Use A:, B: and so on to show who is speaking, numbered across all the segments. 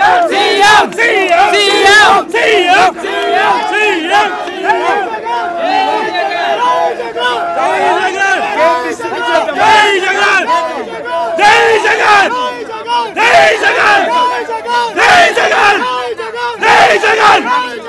A: CM CM CM CM జై జగన్ జై జగన్ జై జగన్ జై జగన్ జై జగన్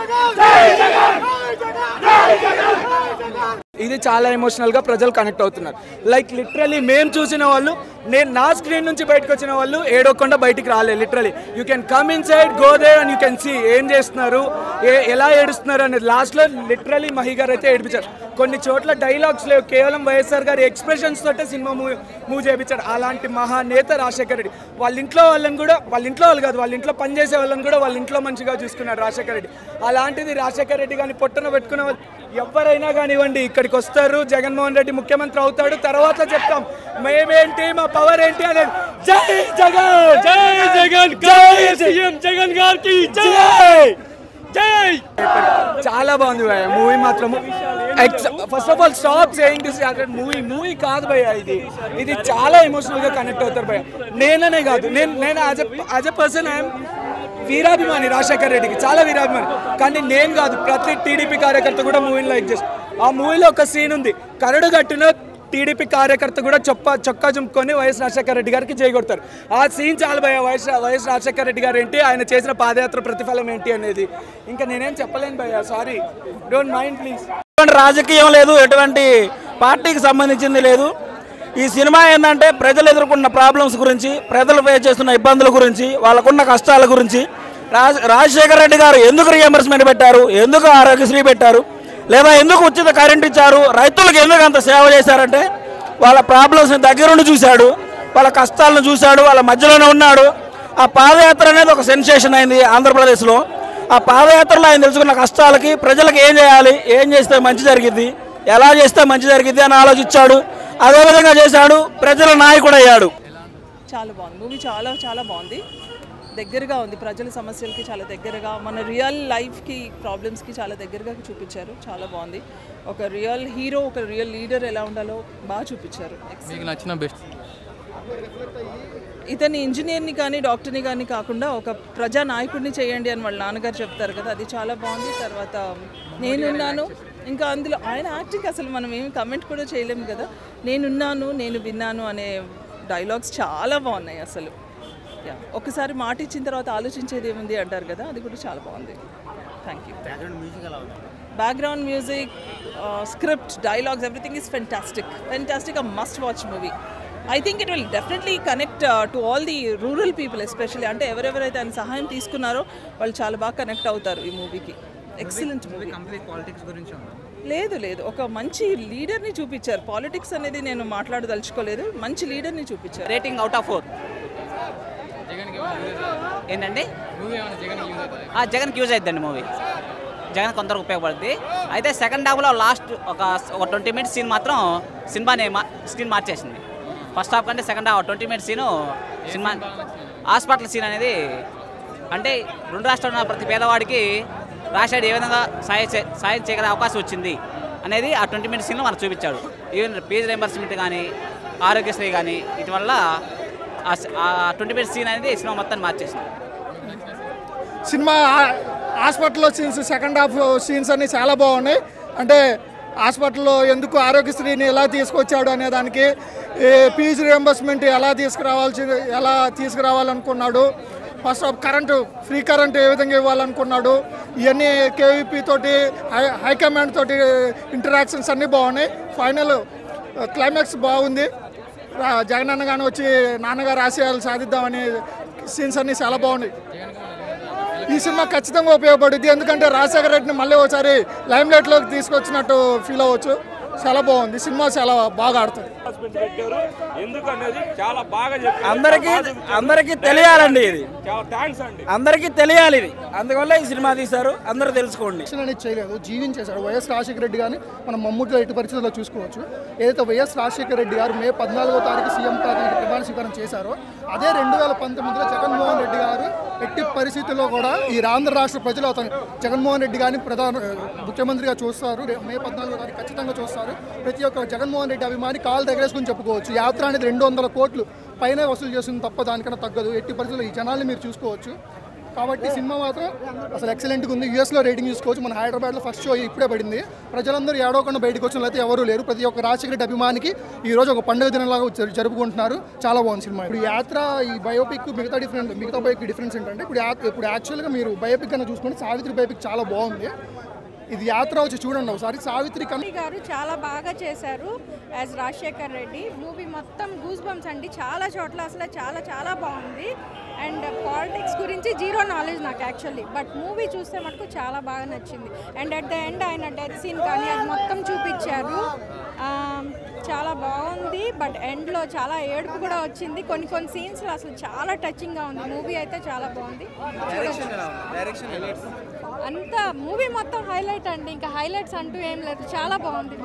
B: ఇది చాలా ఎమోషనల్ గా ప్రజలు కనెక్ట్ అవుతున్నారు లైక్ లిటరలీ మేము చూసిన వాళ్ళు నేను నా స్క్రీన్ నుంచి బయటకు వచ్చిన వాళ్ళు ఏడవకుండా బయటికి రాలేదు literally you can come inside go they and you can see ఏం చేస్తున్నారు ఏ ఎలా ఏడుస్తున్నారు అనేది లాస్ట్లో లిటరలీ మహి గారు అయితే ఏడిపించారు కొన్ని చోట్ల డైలాగ్స్ లేవు కేవలం వైఎస్ఆర్ గారి ఎక్స్ప్రెషన్స్ తోటే సినిమా మూవ్ మూవ్ చేయించారు అలాంటి మహానేత రాజశేఖర రెడ్డి వాళ్ళ ఇంట్లో వాళ్ళని కూడా వాళ్ళ ఇంట్లో వాళ్ళు కాదు వాళ్ళ ఇంట్లో పనిచేసే వాళ్ళని కూడా వాళ్ళ ఇంట్లో మంచిగా చూసుకున్నారు రాజశేఖర రెడ్డి అలాంటిది రాజశేఖర రెడ్డి కానీ పొట్టన పెట్టుకున్న వాళ్ళు ఎవరైనా కానివ్వండి ఇక్కడికి వస్తారు జగన్మోహన్ రెడ్డి ముఖ్యమంత్రి అవుతాడు తర్వాత చెప్తాం మేమేంటి మా పవర్ ఏంటి అనేది జై జగన్ జై జగన్ జై సీఎం జగన్ గారికి జై జై చాలా బాగుంది భయ్య మూవీ మాత్రం first of all stop saying this movie movie కాదు భయ్య ఇది ఇది చాలా ఎమోషనల్ గా కనెక్ట్ అవుతారు భయ్య నేననే కాదు నేను నేను as as a person I'm వీరాభిమాని రాజశేఖర్ రెడ్డికి చాలా వీరాభిమాని కానీ నేను కాదు ప్రతి టీడీపీ కార్యకర్త కూడా మూవీని లైక్ చేస్తాను ఆ మూవీలో ఒక సీన్ ఉంది కరడు కట్టిన టీడీపీ కార్యకర్త కూడా చొప్ప చొక్కా చుంపుకొని వైఎస్ రాజశేఖర రెడ్డి గారికి చేయగొడతారు ఆ సీన్ చాలా భయ వైఎస్ వైఎస్ రాజశేఖర రెడ్డి గారు ఏంటి ఆయన చేసిన పాదయాత్ర ప్రతిఫలం ఏంటి అనేది ఇంకా నేనేం చెప్పలేను భయ్య సారీ డోంట్ మైండ్ ప్లీజ్
C: ఎటువంటి రాజకీయం లేదు ఎటువంటి పార్టీకి సంబంధించింది లేదు ఈ సినిమా ఏంటంటే ప్రజలు ఎదుర్కొన్న ప్రాబ్లమ్స్ గురించి ప్రజలు ఫేస్ చేస్తున్న ఇబ్బందుల గురించి వాళ్ళకున్న కష్టాల గురించి రాజ రాజశేఖర రెడ్డి గారు ఎందుకు రియంబర్స్మెంట్ పెట్టారు ఎందుకు ఆరోగ్యశ్రీ పెట్టారు లేదా ఎందుకు ఉచిత కరెంట్ ఇచ్చారు రైతులకు ఎందుకు అంత సేవ చేశారంటే వాళ్ళ ప్రాబ్లమ్స్ని దగ్గరుండి చూశాడు వాళ్ళ కష్టాలను చూశాడు వాళ్ళ మధ్యలోనే ఉన్నాడు ఆ పాదయాత్ర అనేది ఒక సెన్సేషన్ అయింది ఆంధ్రప్రదేశ్లో ఆ పాదయాత్రలో ఆయన తెలుసుకున్న కష్టాలకి ప్రజలకు ఏం చేయాలి ఏం చేస్తే మంచి జరిగిద్ది ఎలా చేస్తే మంచి జరిగిద్ది అని ఆలోచించాడు అదే విధంగా చేశాడు ప్రజల నాయకుడు అయ్యాడు
D: చాలా బాగుంది మూవీ చాలా చాలా బాగుంది దగ్గరగా ఉంది ప్రజల సమస్యలకి చాలా దగ్గరగా మన రియల్ లైఫ్కి ప్రాబ్లమ్స్కి చాలా దగ్గరగా చూపించారు చాలా బాగుంది ఒక రియల్ హీరో ఒక రియల్ లీడర్ ఎలా ఉండాలో బాగా చూపించారు
E: మీకు నచ్చిన బెస్ట్
D: ఇతని ఇంజనీర్ని కానీ డాక్టర్ని కానీ కాకుండా ఒక ప్రజా నాయకుడిని చేయండి అని వాళ్ళ నాన్నగారు చెప్తారు కదా అది చాలా బాగుంది తర్వాత నేనున్నాను ఇంకా అందులో ఆయన యాక్టింగ్ అసలు మనం ఏమి కమెంట్ కూడా చేయలేము కదా నేనున్నాను నేను విన్నాను అనే డైలాగ్స్ చాలా బాగున్నాయి అసలు యా ఒకసారి మాట ఇచ్చిన తర్వాత ఆలోచించేది ఏముంది అంటారు కదా అది కూడా చాలా బాగుంది thank you background music script dialogues everything is fantastic fantastic a must watch movie I think it will definitely connect to all the rural people especially అంటే ఎవరెవరైతే ఆయన సహాయం తీసుకున్నారో వాళ్ళు చాలా బాగా కనెక్ట్ అవుతారు ఈ మూవీకి ఎక్సలెంట్ మూవీ లేదు లేదు ఒక మంచి లీడర్ని చూపించారు పాలిటిక్స్ అనేది నేను మాట్లాడదలుచుకోలేదు మంచి లీడర్ని చూపించారు
F: రేటింగ్ అవుట్ ఆఫ్ ఫోర్ ఏంటండి
E: మూవీ ఏమైనా జగన్ యూజ్ అవుతుంది
F: ఆ జగన్కి యూజ్ అవుతుందండి మూవీ జగన్ కొంతవరకు ఉపయోగపడుద్ది అయితే సెకండ్ హాఫ్లో లాస్ట్ ఒక ఒక ట్వంటీ మినిట్స్ సీన్ మాత్రం సినిమాని మా స్క్రీన్ మార్చేసింది ఫస్ట్ హాఫ్ కంటే second half twenty minutes scene cinema hospital scene అనేది అంటే రెండు రాష్ట్రాల్లో ఉన్న ప్రతి పేదవాడికి రాశాడు ఏ విధంగా సాయం చే సాయం చేయగల అవకాశం వచ్చింది అనేది ఆ ట్వంటీ మినిట్స్ సీన్లో మనకు చూపించాడు ఈవెన్ ఫీజు రింబర్స్మెంట్ కానీ ఆరోగ్యశ్రీ కానీ వీటి వల్ల ఆ ట్వంటీ మినిట్స్ సీన్ అనేది సినిమా మొత్తాన్ని మార్చేసింది
G: సినిమా ఆ- హాస్పిటల్లో సీన్స్ సెకండ్ హాఫ్ సీన్స్ అన్ని చాలా బాగున్నాయి అంటే హాస్పిటల్లో ఎందుకు ఆరోగ్యశ్రీని ఎలా తీసుకొచ్చాడు అనే దానికి ఈ ఫీజు రియంబర్స్మెంట్ ఎలా తీసుకురావాల్సి ఎలా తీసుకురావాలనుకున్నాడు first of current free current ఏ విధంగా ఇవ్వాలనుకున్నాడు ఇవన్నీ కేవీపీ తోటి హై హైకమాండ్ తోటి ఇంటరాక్షన్స్ అన్నీ బాగున్నాయి ఫైనల్ క్లైమాక్స్ బాగుంది రా- జగనన్న గాని వచ్చి నాన్నగారు ఆశయాలు సాధిద్దామని సీన్స్ అన్నీ చాలా బాగున్నాయి ఈ సినిమా ఖచ్చితంగా ఉపయోగపడుద్ది ఎందుకంటే రాజశేఖర రెడ్డిని మళ్ళీ ఒకసారి లైమ్ లైట్లోకి తీసుకొచ్చినట్టు ఫీల్ అవ్వచ్చు చాలా బాగుంది సినిమా చాలా బాగా ఆడుతుంది
A: పెట్టారు ఎందుకు అనేది చాలా బాగా చెప్పారు
C: అందరికీ అందరికీ తెలియాలండి ఇది
A: చాలా థ్యాంక్స్ అండి
C: అందరికీ తెలియాలి ఇది అందువల్ల ఈ సినిమా తీశారు అందరూ తెలుసుకోండి
H: యాక్షన్ అనేది చేయలేదు జీవించేశారు వైఎస్ రాజశేఖర రెడ్డి గారిని మనం మమ్ముట్లో ఎట్టి పరిస్థితుల్లో చూసుకోవచ్చు ఏదైతే వైఎస్ రాజశేఖర రెడ్డి గారు మే పద్నాలుగో తారీఖు సీఎం పదవికి ప్రమాణ స్వీకారం చేశారో అదే రెండు వేల పంతొమ్మిదిలో జగన్మోహన్ రెడ్డి గారు ఎట్టి పరిస్థితుల్లో కూడా ఈ ఆంధ్ర రాష్ట్ర ప్రజలు అతను జగన్మోహన్ రెడ్డి గారిని ప్రధాన ముఖ్యమంత్రిగా చూస్తారు రే- మే పద్నాలుగో తారీఖు ఖచ్చితంగా చూస్తారు ప్రతి ఒక్క జగన్మోహన్ రెడ్డి అభిమాని కాలు దగ్గరేసుకుని చెప్పుకోవచ్చు యాత్ర అనేది రెండు వందల కోట్లు పైన వసూలు చేస్తుంది తప్ప దానికన్నా తగ్గదు ఎట్టి పరిస్థితుల్లో ఈ జనాల్ని మీరు చూసుకోవచ్చు కాబట్టి సినిమా మాత్రం అసలు ఎక్సలెంట్గా ఉంది యూఎస్లో రేటింగ్ చూసుకోవచ్చు మన హైదరాబాద్లో ఫస్ట్ షో ఇప్పుడే పడింది ప్రజలందరూ ఏడవకుండా బయటకు వచ్చిన అయితే ఎవరు లేరు ప్రతి ఒక్క రాజశేఖర రెడ్డి అభిమానికి ఈ రోజు ఒక పండుగ దినంలాగా జరు- జరుపుకుంటున్నారు చాలా బాగుంది సినిమా ఇప్పుడు ఈ యాత్ర ఈ బయోపిక్ మిగతా డిఫరెంట్ మిగతా బయోపిక్ డిఫరెన్స్ ఏంటంటే ఇప్పుడు యా- ఇప్పుడు యాక్చువల్గా మీరు బయోపిక్ కన్నా చూసుకుంటే సావిత్రి బయోపిక్ చాలా బాగుంది ఇది యాత్ర వచ్చి చూడండి ఒకసారి సావిత్రి కన్నా
I: రెడ్డి గారు చాలా బాగా చేశారు యాజ్ రాజశేఖర్ రెడ్డి మూవీ మొత్తం గూస్ బంప్స్ అండి చాలా చోట్ల అసలు చాలా చాలా బాగుంది అండ్ పాలిటిక్స్ గురించి జీరో నాలెడ్జ్ నాకు యాక్చువల్లీ బట్ మూవీ చూస్తే మటుకు చాలా బాగా నచ్చింది అండ్ అట్ ద ఎండ్ ఆయన డెత్ సీన్ కానీ అది మొత్తం చూపించారు ఆ, చాలా బాగుంది బట్ ఎండ్లో చాలా ఏడుపు కూడా వచ్చింది కొన్ని కొన్ని సీన్స్లో అసలు చాలా టచింగ్గా ఉంది మూవీ అయితే చాలా బాగుంది అంతా మూవీ మొత్తం హైలైట్ అండి ఇంకా హైలైట్స్ అంటూ ఏం లేదు చాలా బాగుంది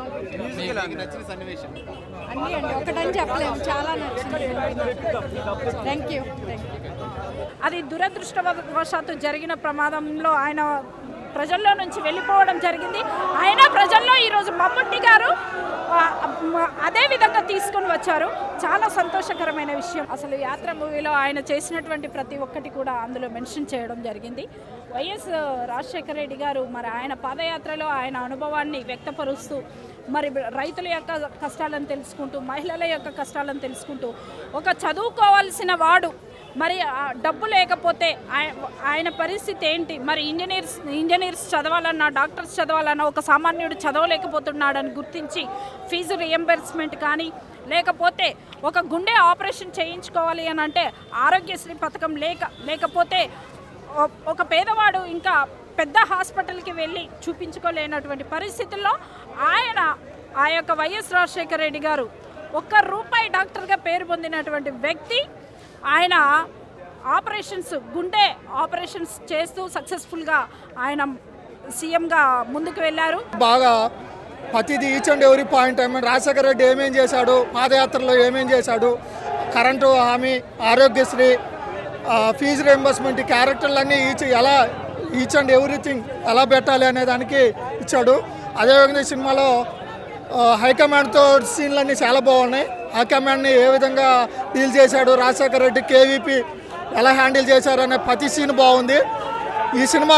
I: అన్నీ అండి ఒకటని చెప్పలేము చాలా నచ్చింది థ్యాంక్ యూ థ్యాంక్ యూ
J: అది దురదృష్టవశాత్తు జరిగిన ప్రమాదంలో ఆయన ప్రజల్లో నుంచి వెళ్ళిపోవడం జరిగింది అయినా ప్రజల్లో ఈరోజు మమ్ముట్టి గారు ఆ, మ- అదే విధంగా తీసుకొని వచ్చారు చాలా సంతోషకరమైన విషయం అసలు యాత్ర మూవీలో ఆయన చేసినటువంటి ప్రతి ఒక్కటి కూడా అందులో మెన్షన్ చేయడం జరిగింది వైఎస్ రాజశేఖర రెడ్డి గారు మరి ఆయన పాదయాత్రలో ఆయన అనుభవాన్ని వ్యక్తపరుస్తూ మరి రైతుల యొక్క కష్టాలను తెలుసుకుంటూ మహిళల యొక్క కష్టాలను తెలుసుకుంటూ ఒక చదువుకోవాల్సిన వాడు మరి ఆ డబ్బు లేకపోతే ఆయ- ఆయన పరిస్థితి ఏంటి మరి ఇంజనీర్స్ ఇంజనీర్స్ చదవాలన్నా డాక్టర్స్ చదవాలన్నా ఒక సామాన్యుడు చదవలేకపోతున్నాడని గుర్తించి ఫీజు రియంబర్స్మెంట్ కానీ లేకపోతే ఒక గుండె ఆపరేషన్ చేయించుకోవాలి అని అంటే ఆరోగ్యశ్రీ పథకం లేక లేకపోతే ఒ- ఒక పేదవాడు ఇంకా పెద్ద హాస్పిటల్కి వెళ్ళి చూపించుకోలేనటువంటి పరిస్థితుల్లో ఆయన ఆ యొక్క వైఎస్ రాజశేఖర రెడ్డి గారు ఒక్క రూపాయి డాక్టర్గా పేరు పొందినటువంటి వ్యక్తి ఆయన ఆపరేషన్స్ గుండె ఆపరేషన్స్ చేస్తూ సక్సెస్ఫుల్గా ఆయన సీఎంగా ముందుకు వెళ్ళారు
G: బాగా ప్రతిది each and every point I mean Rajasekhara Reddy ఏమేం చేశాడు పాదయాత్రలో ఏమేం చేశాడు కరెంటు హామీ ఆరోగ్యశ్రీ ఆ, ఫీజు రియంబర్స్మెంట్ ఈ క్యారెక్టర్లన్నీ ఈచ్ ఎలా ఈచ్ అండ్ ఎవ్రీథింగ్ ఎలా పెట్టాలి అనే దానికి ఇచ్చాడు అదేవిధంగా ఈ సినిమాలో ఆ, హైకమాండ్తో సీన్లన్నీ చాలా బాగున్నాయి హైకమాండ్ని ఏ విధంగా డీల్ చేశాడు రాజశేఖర రెడ్డి కేవీపీ ఎలా హ్యాండిల్ చేశారు అనే ప్రతి సీన్ బాగుంది ఈ సినిమా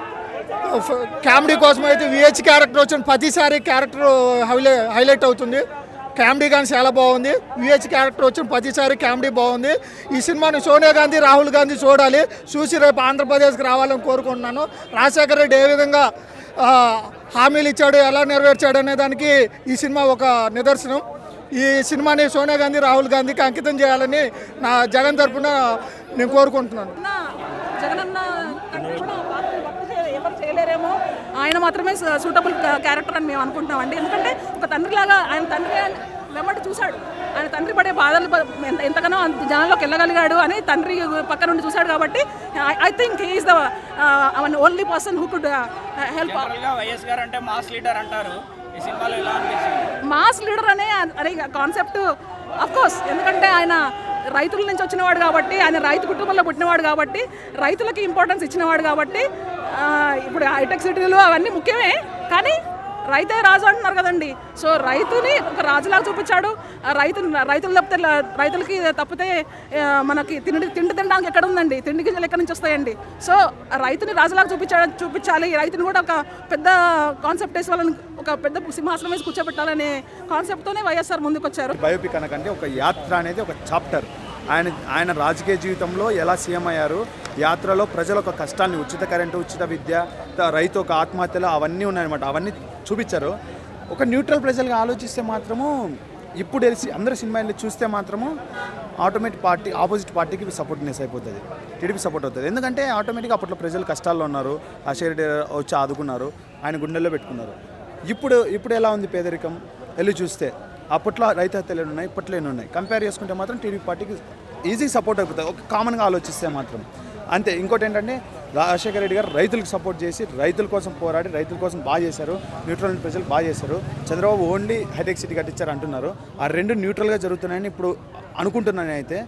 G: కామెడీ కోసం అయితే విహెచ్ క్యారెక్టర్ వచ్చిన ప్రతిసారి క్యారెక్టర్ హైలై హైలైట్ అవుతుంది కామెడీ కానీ చాలా బాగుంది విహెచ్ క్యారెక్టర్ వచ్చిన ప్రతిసారి కామెడీ బాగుంది ఈ సినిమాని సోనియా గాంధీ రాహుల్ గాంధీ చూడాలి చూసి రేపు ఆంధ్రప్రదేశ్కి రావాలని కోరుకుంటున్నాను రాజశేఖర రెడ్డి ఏ విధంగా ఆ, హామీలు ఇచ్చాడు ఎలా నెరవేర్చాడు అనే దానికి ఈ సినిమా ఒక నిదర్శనం ఈ సినిమాని సోనియా గాంధీ రాహుల్ గాంధీకి అంకితం చేయాలని నా జగన్ తరపున నేను కోరుకుంటున్నాను
D: జగనన్న తండ్రి కూడా పాత్ర భర్త చే- ఎవరు చేయలేరేమో ఆయన మాత్రమే సూటబుల్ క్యారెక్టర్ అని మేము అనుకుంటున్నామండి ఎందుకంటే ఒక తండ్రిలాగా ఆయన తండ్రి వెంబడి చూశాడు ఆయన తండ్రి పడే బాధలు ప- ఎంత- ఎంతగానో అంత జనాల్లోకి వెళ్ళగలిగాడు అని తండ్రి పక్క నుండి చూశాడు కాబట్టి I think is the only person who could help
F: YS గారు అంటే మాస్ లీడర్ అంటారు ఈ సినిమాలో ఎలా అనిపించింది
D: మాస్ లీడర్ అనే అనే కాన్సెప్ట్ అఫ్ కోర్స్ ఎందుకంటే ఆయన రైతుల నుంచి వచ్చినవాడు కాబట్టి ఆయన రైతు కుటుంబంలో పుట్టినవాడు కాబట్టి రైతులకి ఇంపార్టెన్స్ ఇచ్చినవాడు కాబట్టి ఆ, ఇప్పుడు హైటెక్ సిటీలు అవన్నీ ముఖ్యమే కానీ రైతే రాజు అంటున్నారు కదండి సో రైతుని ఒక రాజులాగా చూపించాడు ఆ రైతు రైతులు తప్పితే ల- రైతులకి తప్పితే ఆ, మనకి తిండి తిండి తినడానికి ఎక్కడ ఉందండి తిండి గింజలు ఎక్కడి నుంచి వస్తాయండి సో ఆ రైతుని రాజులాగా చూపించాలి చూపించాలి ఈ రైతుని కూడా ఒక పెద్ద కాన్సెప్ట్ వేసి వాళ్ళని ఒక పెద్ద సింహాసనం వేసి కూర్చోబెట్టాలనే కాన్సెప్ట్తోనే వైఎస్ఆర్ ముందుకు వచ్చారు
K: బయోపిక్ అనకంటే ఒక యాత్ర అనేది ఒక చాప్టర్ ఆయన ఆయన రాజకీయ జీవితంలో ఎలా సీఎం అయ్యారు యాత్రలో ప్రజల ఒక కష్టాన్ని ఉచిత కరెంటు ఉచిత విద్య త- రైతు ఒక ఆత్మహత్యలు అవన్నీ ఉన్నాయన్నమాట అవన్నీ చూపించారు ఒక న్యూట్రల్ ప్రజలుగా ఆలోచిస్తే మాత్రము ఇప్పుడు తెలిసి అందరు సినిమా వెళ్ళి చూస్తే మాత్రము ఆటోమేటిక్ పార్టీ ఆపోజిట్ పార్టీకి సపోర్ట్నెస్ అయిపోతుంది టీడీపీ సపోర్ట్ అవుతుంది ఎందుకంటే ఆటోమేటిక్గా అప్పట్లో ప్రజలు కష్టాల్లో ఉన్నారు రాజశేఖర రెడ్డి వచ్చి ఆదుకున్నారు ఆయన గుండెల్లో పెట్టుకున్నారు ఇప్పుడు ఇప్పుడు ఎలా ఉంది పేదరికం వెళ్ళి చూస్తే అప్పట్లో రైతు హత్యలు ఎన్ని ఉన్నాయి ఇప్పట్లో ఎన్ని ఉన్నాయి కంపేర్ చేసుకుంటే మాత్రం టీడీపీ పార్టీకి ఈజీ సపోర్ట్ అయిపోతుంది ఒక కామన్గా ఆలోచిస్తే మాత్రం అంతే ఇంకోటి ఏంటంటే రాజశేఖర రెడ్డి గారు రైతులకు సపోర్ట్ చేసి రైతుల కోసం పోరాడి రైతుల కోసం బాగా చేశారు న్యూట్రల్ ప్రజలు బాగా చేశారు చంద్రబాబు ఓన్లీ హైటెక్ సిటీ కట్టించారు అంటున్నారు ఆ రెండు న్యూట్రల్గా జరుగుతున్నాయని ఇప్పుడు అనుకుంటున్నాను అయితే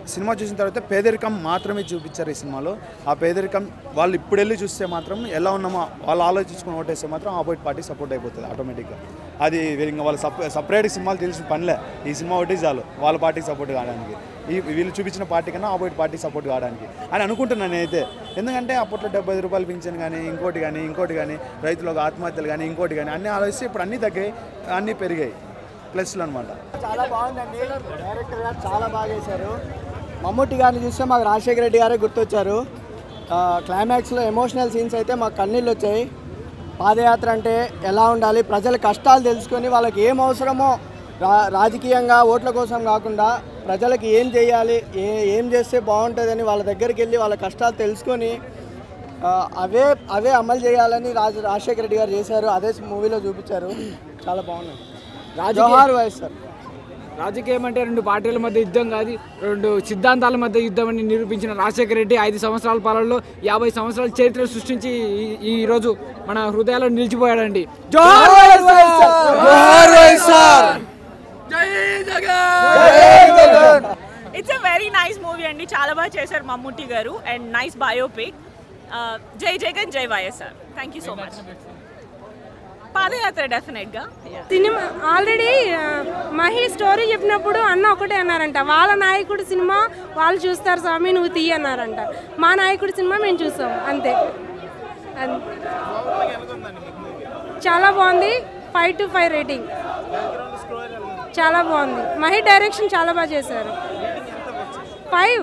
K: సినిమా చూసిన తర్వాత పేదరికం మాత్రమే చూపించారు ఈ సినిమాలో ఆ పేదరికం వాళ్ళు ఇప్పుడు వెళ్ళి చూస్తే మాత్రం ఎలా ఉన్నామో వాళ్ళు ఆలోచించుకుని ఓటేస్తే మాత్రం ఆపోజిట్ పార్టీ సపోర్ట్ అయిపోతుంది ఆటోమేటిక్గా అది వీళ్ళు ఇంకా వాళ్ళు సప సపరేట్ సినిమాలు తెలిసిన పనిలే ఈ సినిమా ఒకటి చాలు వాళ్ళ పార్టీకి సపోర్ట్ కావడానికి ఈ వీళ్ళు చూపించిన పార్టీ కన్నా ఆపోజిట్ పార్టీ సపోర్ట్ కావడానికి అని అనుకుంటున్నాను నేనైతే ఎందుకంటే అప్పట్లో డెబ్బై ఐదు రూపాయలు పింఛన్ కానీ ఇంకోటి కానీ ఇంకోటి కానీ రైతులకు ఆత్మహత్యలు కానీ ఇంకోటి కానీ అన్నీ ఆలోచిస్తే ఇప్పుడు అన్నీ తగ్గాయి అన్నీ పెరిగాయి ప్లస్లు అనమాట
L: చాలా బాగుందండి డైరెక్టర్ గారు చాలా బాగా చేశారు మమ్మూటి గారిని చూస్తే మాకు రాజశేఖర రెడ్డి గారే గుర్తొచ్చారు ఆ, క్లైమాక్స్లో ఎమోషనల్ సీన్స్ అయితే మాకు కన్నీళ్ళు వచ్చాయి పాదయాత్ర అంటే ఎలా ఉండాలి ప్రజల కష్టాలు తెలుసుకొని వాళ్ళకి ఏం అవసరమో రా రాజకీయంగా ఓట్ల కోసం కాకుండా ప్రజలకి ఏం చేయాలి ఏ ఏం చేస్తే బాగుంటుందని వాళ్ళ దగ్గరికి వెళ్ళి వాళ్ళ కష్టాలు తెలుసుకొని ఆ, అవే అవే అమలు చేయాలని రాజ రాజశేఖర రెడ్డి గారు చేశారు అదే మూవీలో చూపించారు చాలా బాగున్నాయి జోహార్ వైఎస్ఆర్
M: రాజకీయం అంటే రెండు పార్టీల మధ్య యుద్ధం కాదు రెండు సిద్ధాంతాల మధ్య యుద్ధం అని నిరూపించిన రాజశేఖర రెడ్డి ఐదు సంవత్సరాల పాలనలో యాభై సంవత్సరాల చరిత్ర సృష్టించి ఈ- ఈ రోజు మన హృదయాల్లో నిలిచిపోయాడండి
B: జోహార్ వైఎస్ఆర్! జోహార్ YSR!
N: It's a very nice movie అండి చాలా బాగా చేశారు మమ్ముట్టి గారు అండ్ నైస్ బయోపిక్ జై జగన్ జై YSR thank you so much padayatra డెఫినెట్గా
O: సినిమా ఆల్రెడీ ఆ, మహి స్టోరీ చెప్పినప్పుడు అన్న ఒకటే అన్నారంట వాళ్ళ నాయకుడు సినిమా వాళ్ళు చూస్తారు స్వామి నువ్వు తీయ అన్నారంట మా నాయకుడి సినిమా మేము చూసాం అంతే అన్- చాలా బాగుంది ఫైవ్ టు ఫైవ్ రేటింగ్ చాలా బాగుంది మహి డైరెక్షన్ చాలా బాగా చేశారు ఫైవ్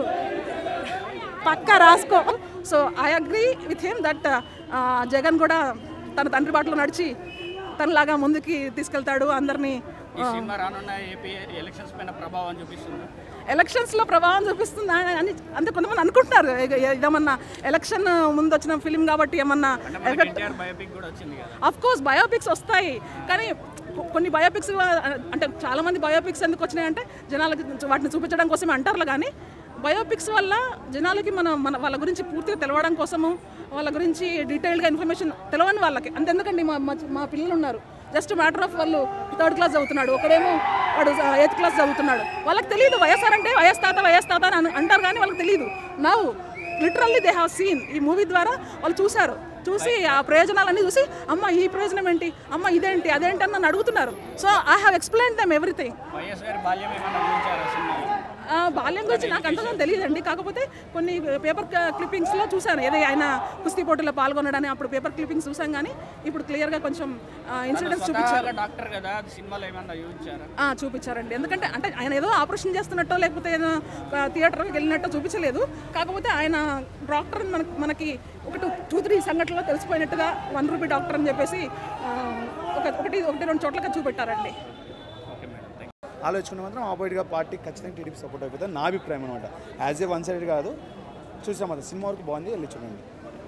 P: పక్కా రాసుకో so I agree with him that Jagan కూడా తన తండ్రి బాటలో నడిచి తనలాగా ముందుకి తీసుకెళ్తాడు అందరినీ
E: ఈ సినిమా రానున్న ఏపీ ఎలక్షన్స్ పైన ప్రభావం చూపిస్తుంది
P: ఎలక్షన్స్లో ప్రభావం చూపిస్తుంది అని అని అంటే కొంతమంది అనుకుంటున్నారు ఇక ఇదేమన్నా ఎలక్షన్ ముందు వచ్చిన ఫిలిం కాబట్టి ఏమన్నా
E: ఎన్టీఆర్ బయోపిక్ కూడా వచ్చింది కదా
P: అఫ్ కోర్స్ బయోపిక్స్ వస్తాయి కానీ కొ- కొన్ని బయోపిక్స్ అంటే చాలా మంది బయోపిక్స్ ఎందుకు వచ్చినాయి అంటే జనాలకి వాటిని చూపించడం కోసమే అంటారు కానీ బయోపిక్స్ వల్ల జనాలకి మన మన వాళ్ళ గురించి పూర్తిగా తెలవడం కోసము వాళ్ళ గురించి డీటెయిల్డ్గా ఇన్ఫర్మేషన్ తెలవని వాళ్ళకి అంతెందుకండి మా మా- మా పిల్లలు ఉన్నారు జస్ట్ మ్యాటర్ ఆఫ్ వాళ్ళు థర్డ్ క్లాస్ చదువుతున్నాడు ఒకడేమో వాడు ఎయిత్ క్లాస్ చదువుతున్నాడు వాళ్ళకి తెలియదు వైఎస్ఆర్ అంటే వైఎస్ తాత వైఎస్ తాత అని అన్- అంటారు కానీ వాళ్ళకి తెలియదు నవ్వు లిటరల్లీ దే హ్యావ్ సీన్ ఈ మూవీ ద్వారా వాళ్ళు చూశారు చూసి ఆ ప్రయోజనాలన్నీ చూసి అమ్మ ఈ ప్రయోజనం ఏంటి అమ్మ ఇదేంటి అదేంటి అని నన్ను అడుగుతున్నారు so I have explain them everything
E: YS గారి బాల్యం ఏమన్నా చూపించారా సినిమాలో
P: ఆ, బాల్యం గురించి నాకు అంతగా తెలియదండి కాకపోతే కొన్ని పేపర్ క్లిప్పింగ్స్లో చూశాను ఏదో ఆయన కుస్తీ పోటీలో పాల్గొనడని అప్పుడు పేపర్ క్లిప్పింగ్స్ చూసాం కానీ ఇప్పుడు క్లియర్గా కొంచెం ఇన్సిడెంట్స్ చూపించారు
E: స్వతహాగా డాక్టర్ కదా సినిమాలో ఏమన్నా చూపించారా
P: ఆ, చూపించారండి ఎందుకంటే అంటే ఆయన ఏదో ఆపరేషన్ చేస్తున్నట్టో లేకపోతే ఏదో థియేటర్కి వెళ్ళినట్టో చూపించలేదు కాకపోతే ఆయన డాక్టర్ మనకి మనకి ఒక టూ టూ త్రీ సంఘటనలో తెలిసిపోయినట్టుగా వన్ రూపీ డాక్టర్ అని చెప్పేసి ఆ, ఒక ఒకటి ఒకటి రెండు చోట్లకి చూపెట్టారండి
K: ఆలోచించుకుంటే మాత్రం ఆపోజిట్గా పార్టీ ఖచ్చితంగా టీడీపీ సపోర్ట్ అయిపోతుంది నా అభిప్రాయం అనమాట యాజ్ ఏ వన్ సైడ్ కాదు చూసాం అది సినిమా వరకు బాగుంది వెళ్ళి చూడండి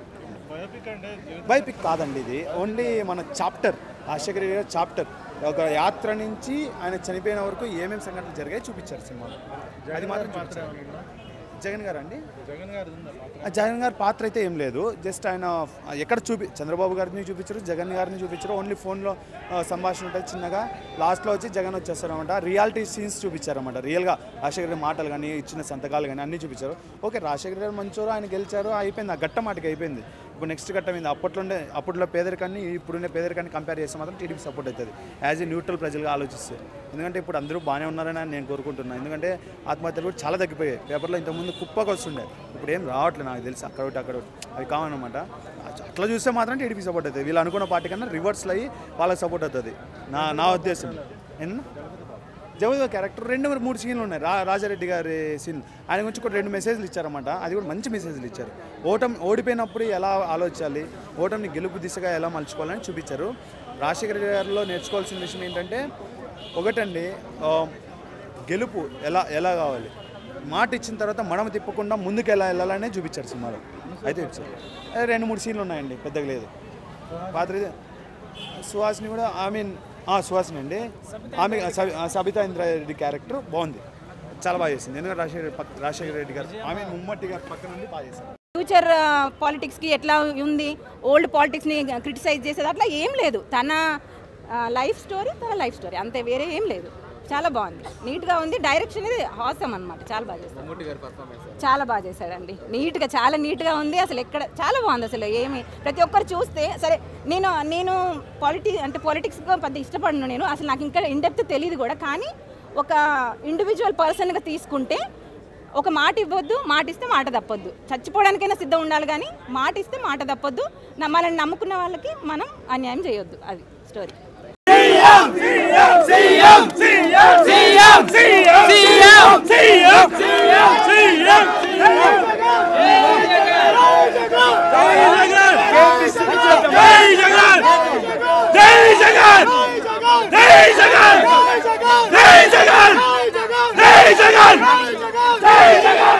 K: బయోపిక్ కాదండి ఇది ఓన్లీ మన చాప్టర్ రాజశేఖర రెడ్డి గారి చాప్టర్ ఒక యాత్ర నుంచి ఆయన చనిపోయిన వరకు ఏమేమి సంఘటనలు జరిగాయి చూపించారు సినిమాలో అది మాత్రం చూపించారు జగన్ గారు అండి జగన్ గారు జగన్ గారి పాత్ర అయితే ఏం లేదు జస్ట్ ఆయన ఎక్కడ చూపి చంద్రబాబు గారిని చూపించారు జగన్ గారిని చూపించారు ఓన్లీ ఫోన్లో ఆ, సంభాషణ ఉంటుంది చిన్నగా లాస్ట్లో వచ్చి జగన్ వచ్చేస్తారనమాట రియాలిటీ సీన్స్ చూపించారన్నమాట రియల్గా రాజశేఖర గారి మాటలు కానీ ఇచ్చిన సంతకాలు కానీ అన్నీ చూపించారు ఓకే రాజశేఖర గారు మంచోరు ఆయన గెలిచారు అయిపోయింది ఆ ఘట్ట మాటకి అయిపోయింది ఇప్పుడు నెక్స్ట్ ఘట్టం ఏంది అప్పట్లో ఉండే అప్పట్లో పేదరికాన్ని ఇప్పుడుండే పేదరికాన్ని కంపేర్ చేస్తే మాత్రం టీడీపీ సపోర్ట్ అవుతుంది యాజ్ ఏ న్యూట్రల్ ప్రజలుగా ఆలోచిస్తే ఎందుకంటే ఇప్పుడు అందరూ బాగానే ఉన్నారని నేను కోరుకుంటున్నాను ఎందుకంటే ఆత్మహత్యలు కూడా చాలా తగ్గిపోయాయి పేపర్లో ఇంతకుముందు కుప్పకు వస్తుండే ఇప్పుడు ఏం రావట్లేదు నాకు తెలిసి అక్కడ ఒకటి అక్కడ ఒకటి అవి కావనమాట అట్లా చూస్తే మాత్రం టీడీపీ సపోర్ట్ అవుతుంది వీళ్ళు అనుకున్న పార్టీ కన్నా రివర్స్లో అయ్యి వాళ్ళకి సపోర్ట్ అవుతుంది నా నా ఉద్దేశం ఎన్న జగదేవ క్యారెక్టర్ రెండు మూడు సీన్లు ఉన్నాయి రా రాజారెడ్డి గారి సీన్ ఆయన గురించి కూడా రెండు మెసేజ్లు ఇచ్చారన్నమాట అది కూడా మంచి మెసేజ్లు ఇచ్చారు ఓటమి ఓడిపోయినప్పుడు ఎలా ఆలోచించాలి ఓటమిని గెలుపు దిశగా ఎలా మలుచుకోవాలని చూపించారు రాజశేఖర రెడ్డి గారిలో నేర్చుకోవాల్సిన విషయం ఏంటంటే ఒకటండి ఆ, గెలుపు ఎలా ఎలా కావాలి మాట ఇచ్చిన తర్వాత మడమ తిప్పకుండా ముందుకు ఎలా వెళ్ళాలనే చూపించారు సినిమాలో అయితే చూపించారు అదే రెండు మూడు సీన్లు ఉన్నాయండి పెద్దగా లేదు పాత్ర ఇది. సుహాసిని కూడా ఐ మీన్ సుహాసిని అండి ఆమె సబి- ఆ, సబితా ఇంద్రారెడ్డి క్యారెక్టర్ బాగుంది చాలా బాగా చేసింది ఎందుకంటే రాజశేఖర పక్క రాజశేఖర రెడ్డి గారు ఆమె ముమ్మట్టి గారు పక్క నుండి బాగా చేశారు
Q: ఫ్యూచర్ పాలిటిక్స్కి ఎట్లా ఉంది ఓల్డ్ పాలిటిక్స్ని క్రిటిసైజ్ చేసేది అట్లా ఏం లేదు తన లైఫ్ స్టోరీ తన లైఫ్ స్టోరీ అంతే వేరే ఏం లేదు చాలా బాగుంది నీట్గా ఉంది డైరెక్షన్ ఇది హాసం అనమాట చాలా బాగా చేశారు
M: మమ్ముట్టి గారి పర్ఫార్మెన్స్
Q: చాలా బాగా చేశాడండి నీట్గా చాలా నీట్గా ఉంది అసలు ఎక్కడ చాలా బాగుంది అసలు ఏమి ప్రతి ఒక్కరు చూస్తే సరే నేను నేను పాలిటి అంటే పాలిటిక్స్గా పెద్ద ఇష్టపడను నేను అసలు నాకు ఇంకా ఇండెప్త్ తెలియదు కూడా కానీ ఒక ఇండివిజువల్ పర్సన్గా తీసుకుంటే ఒక మాట ఇవ్వద్దు మాట ఇస్తే మాట తప్పొద్దు చచ్చిపోవడానికైనా సిద్ధం ఉండాలి కానీ మాట ఇస్తే మాట తప్పొద్దు న- మనల్ని నమ్ముకున్న వాళ్ళకి మనం అన్యాయం చేయొద్దు అది స్టోరీ
A: జై జగన్